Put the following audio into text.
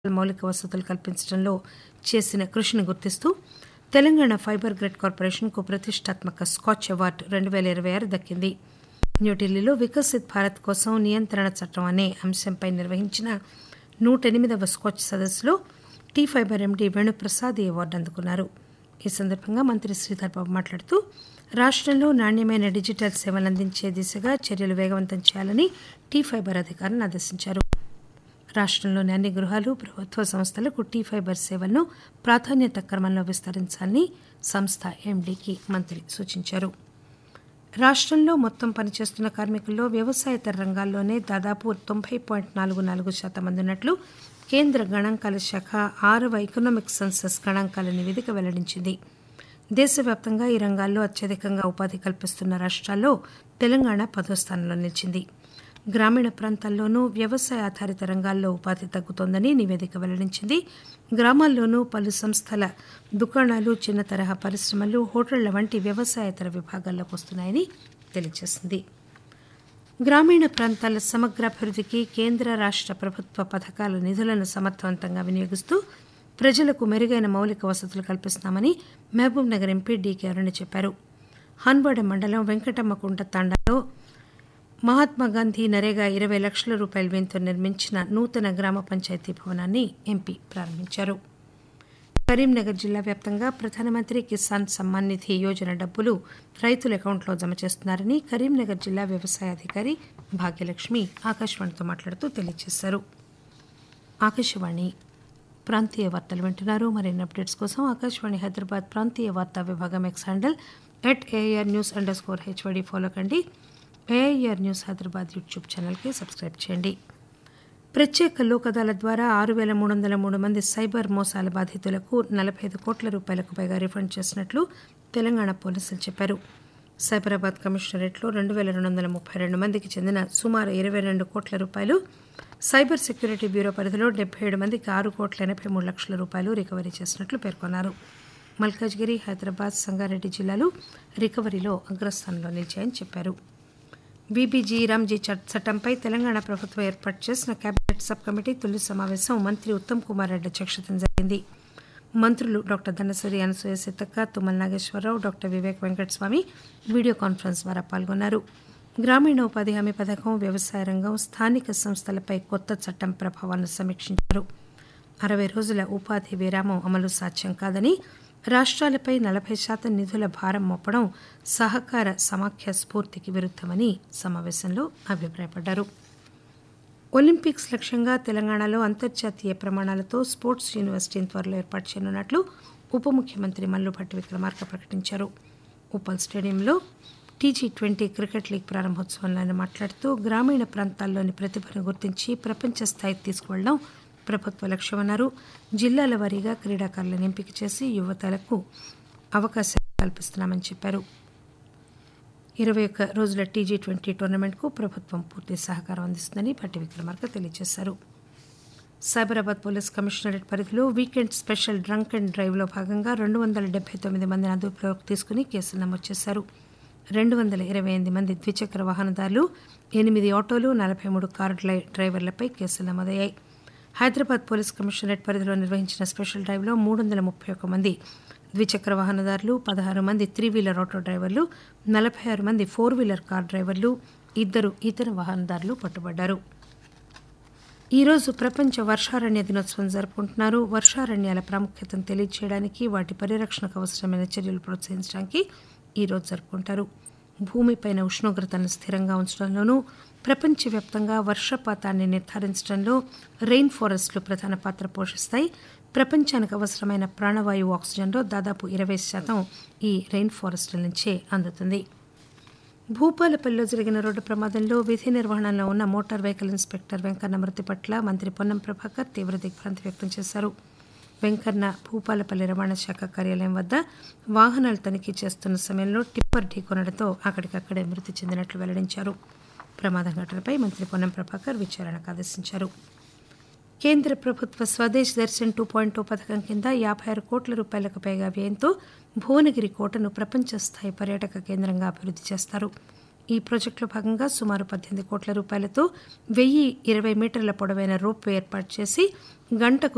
మౌలిక వసతులు కల్పించడంలో చేసిన కృషిని గుర్తిస్తూ తెలంగాణ ఫైబర్ గ్రిడ్ కార్పొరేషన్కు ప్రతిష్టాత్మక స్కాచ్ అవార్డు రెండు పేల ఇరవై ఆరు దక్కింది న్యూఢిల్లీలో వికసిత్ భారత్ కోసం నియంత్రణ చట్టం అనే అంశంపై నిర్వహించిన నూట ఎనిమిదవ స్కాచ్ సదస్సులో టీ ఫైబర్ ఎండీ వేణుప్రసాద్ ఈ అవార్డు అందుకున్నారు ఈ సందర్భంగా మంత్రి శ్రీధర్ బాబు మాట్లాడుతూ రాష్టంలో నాణ్యమైన డిజిటల్ సేవలు అందించే దిశగా చర్యలు వేగవంతం చేయాలని టీ ఫైబర్ అధికారులను ఆదేశించారు రాష్టంలోని అన్ని గృహాలు ప్రభుత్వ సంస్థలకు టీ ఫైబర్ సేవలను ప్రాధాన్యత క్రమంలో విస్తరించాలని సంస్థ ఎండీకి మంత్రి సూచించారు రాష్టంలో మొత్తం పనిచేస్తున్న కార్మికుల్లో వ్యవసాయేతర రంగాల్లోనే దాదాపు తొంభై పాయింట్ నాలుగు నాలుగు శాతం మంది ఉన్నట్లు కేంద్ర గణాంకాల శాఖ ఆరవ ఎకనామిక్ సెన్సస్ గణాంకాల నివేదిక వెల్లడించింది దేశవ్యాప్తంగా ఈ రంగాల్లో అత్యధికంగా ఉపాధి కల్పిస్తున్న రాష్ట్రాల్లో తెలంగాణ పదో స్థానంలో నిలిచింది గ్రామీణ ప్రాంతాల్లోనూ వ్యవసాయ ఆధారిత రంగాల్లో ఉపాధి తగ్గుతోందని నివేదిక వెల్లడించింది గ్రామాల్లోనూ పలు సంస్థల దుకాణాలు చిన్న తరహా పరిశ్రమలు హోటళ్ల వంటి వ్యవసాయేతర విభాగాల్లోకి వస్తున్నాయని తెలియజేసింది గ్రామీణ ప్రాంతాల సమగ్రాభివృద్ధికి కేంద్ర రాష్ట ప్రభుత్వ పథకాల నిధులను సమర్థవంతంగా వినియోగిస్తూ ప్రజలకు మెరుగైన మౌలిక వసతులు కల్పిస్తున్నామని మహబూబ్ నగర్ ఎంపీ డీకే అరుణ చెప్పారు హన్వాడ మండలం వెంకటమ్మకుంట తాండాలో మహాత్మాగాంధీ నరేగా ఇరవై లక్షల రూపాయల వ్యయంతో నిర్మించిన నూతన గ్రామ పంచాయతీ భవనాన్ని ఎంపీ ప్రారంభించారు కరీంనగర్ జిల్లా వ్యాప్తంగా ప్రధానమంత్రి కిసాన్ సమ్మాన్ నిధి యోజన డబ్బులు రైతుల అకౌంట్లో జమ చేస్తున్నారని కరీంనగర్ జిల్లా వ్యవసాయ అధికారి భాగ్యలక్ష్మి ఆకాశవాణితో మాట్లాడుతూ తెలియజేశారు ఆకాశవాణి ప్రాంతీయ వార్తలు వింటున్నారు మరిన్ని అప్డేట్స్ కోసం ఆకాశవాణి హైదరాబాద్ ప్రాంతీయ వార్తా విభాగం X handle at AR news underscore HVD follow కండి ఏఐఆర్ న్యూస్ హైదరాబాద్ యూట్యూబ్ ఛానల్కి సబ్స్క్రైబ్ చేయండి ప్రత్యేక లోక్ అదాలత్ ద్వారా ఆరు వేల మూడు వందల మూడు మంది సైబర్ మోసాల బాధితులకు నలభై ఐదు కోట్ల రూపాయలకు పైగా రిఫండ్ చేసినట్లు తెలంగాణ పోలీసులు చెప్పారు సైబరాబాద్ కమిషనరేట్లో రెండు వేల రెండు వందల ముప్పై రెండు మందికి చెందిన సుమారు ఇరవై రెండు కోట్ల రూపాయలు సైబర్ సెక్యూరిటీ బ్యూరో పరిధిలో డెబ్బై ఏడు మందికి ఆరు కోట్ల ఎనభై మూడు లక్షల రూపాయలు రికవరీ చేసినట్లు పేర్కొన్నారు మల్కాజ్గిరి హైదరాబాద్ సంగారెడ్డి జిల్లాలు రికవరీలో అగ్రస్థానంలో నిలిచాయని చెప్పారు బీబీజీ రామ్జీ చట్టంపై తెలంగాణ ప్రభుత్వం ఏర్పాటు చేసిన కేబినెట్ సబ్ కమిటీ తొలి సమావేశం మంత్రి ఉత్తమ్ కుమార్ రెడ్డి అధ్యక్షతన జరిగింది మంత్రులు doctor Dhanasari Anasuya Seethakka Tummala Nageswararao doctor Vivek Venkataswamy video conference ద్వారా పాల్గొన్నారు గ్రామీణ ఉపాధి హామీ పథకం వ్యవసాయ రంగం స్థానిక సంస్థలపై కొత్త చట్టం ప్రభావాలను సమీక్షించారు అరవై రోజుల ఉపాధి విరామం అమలు సాధ్యం కాదని రాష్ట్రాలపై నలభై శాతం నిధుల భారం మోపడం సహకార సమాఖ్య స్ఫూర్తికి విరుద్దమని సమావేశంలో అభిప్రాయపడ్డారు ఒలింపిక్స్ లక్ష్యంగా తెలంగాణలో అంతర్జాతీయ ప్రమాణాలతో స్పోర్ట్స్ యూనివర్సిటీని త్వరలో ఏర్పాటు చేయనున్నట్లు ఉప ముఖ్యమంత్రి మల్లుభట్టి విక్రమార్క ప్రకటించారు ఉప్పల్ స్టేడియంలో టీజీ ట్వంటీ క్రికెట్ లీగ్ ప్రారంభోత్సవంలో ఆయన మాట్లాడుతూ గ్రామీణ ప్రాంతాల్లోని ప్రతిభను గుర్తించి ప్రపంచ స్థాయికి తీసుకువెళ్లడం ప్రభుత్వ లక్ష్యమన్నారు జిల్లాల వారీగా క్రీడాకారులను ఎంపిక చేసి యువతలకు అవకాశాలు కల్పిస్తున్నామని చెప్పారు ఇరవై ఒక్క రోజుల టీజీ ట్వంటీ టోర్నమెంట్కు ప్రభుత్వం పూర్తి సహకారం అందిస్తుందని భట్టి విక్రమార్క తెలియజేశారు సైబరాబాద్ పోలీస్ కమిషనరేట్ పరిధిలో వీకెండ్ స్పెషల్ డ్రంక్ అండ్ డ్రైవ్లో భాగంగా రెండు వందల డెబ్బై తొమ్మిది మందిని అదుపులోకి తీసుకుని కేసులు నమోదు చేశారు రెండు వందల ఇరవై ఎనిమిది మంది ద్విచక్ర వాహనదారులు ఎనిమిది ఆటోలు నలభై మూడు కారు డ్రైవర్లపై కేసులు నమోదయ్యాయి హైదరాబాద్ పోలీస్ కమిషనరేట్ పరిధిలో నిర్వహించిన స్పెషల్ డ్రైవ్లో మూడు వందల ముప్పై ఒక్క మంది ద్విచక్ర వాహనదారులు పదహారు మంది త్రీ వీలర్ ఆటో డ్రైవర్లు నలభై ఆరు మంది ఫోర్ వీలర్ కార్ డ్రైవర్లు ఇద్దరు ఇతర వాహనదారులు పట్టుబడ్డారు ఈరోజు ప్రపంచ వర్షారణ్య దినోత్సవం జరుపుకుంటున్నారు వర్షారణ్యాల ప్రాముఖ్యతను తెలియజేయడానికి వాటి పరిరక్షణకు అవసరమైన చర్యలు ప్రోత్సహించడానికి ఈరోజు జరుపుకుంటారు భూమిపైన ఉష్ణోగ్రతను స్థిరంగా ఉంచడంలోనూ ప్రపంచవ్యాప్తంగా వర్షపాతాన్ని నిర్ధారించడంలో రెయిన్ ఫారెస్ట్లు ప్రధాన పాత్ర పోషిస్తాయి ప్రపంచానికి అవసరమైన ప్రాణవాయువు ఆక్సిజన్లో దాదాపు ఇరవై శాతం ఈ రెయిన్ ఫారెస్ట్ల నుంచే అందుతుంది భూపాలపల్లిలో జరిగిన రోడ్డు ప్రమాదంలో విధి నిర్వహణలో ఉన్న మోటార్ వెహికల్ ఇన్స్పెక్టర్ వెంకన్న మృతి పట్ల మంత్రి పొన్నం ప్రభాకర్ తీవ్ర దిగ్భ్రాంతి వ్యక్తం చేశారు వెంకన్న భూపాలపల్లి రవాణా శాఖ కార్యాలయం వద్ద వాహనాలు తనిఖీ చేస్తున్న సమయంలో టిప్పర్ ఢీకొనడంతో అక్కడికక్కడే మృతి చెందినట్లు వెల్లడించారు ప్రమాదం ఘటనపై మంత్రి పొన్నం ప్రభాకర్ విచారణకు ఆదేశించారు కేంద్ర ప్రభుత్వ Swadesh Darshan two point two పథకం కింద యాభై ఆరు కోట్ల రూపాయలకు పైగా వ్యయంతో భువనగిరి కోటను ప్రపంచ స్థాయి పర్యాటక కేంద్రంగా అభివృద్ధి చేస్తారు ఈ ప్రాజెక్టులో భాగంగా సుమారు పద్దెనిమిది కోట్ల రూపాయలతో వెయ్యి ఇరవై మీటర్ల పొడవైన రోప్ వే ఏర్పాటు చేసి గంటకు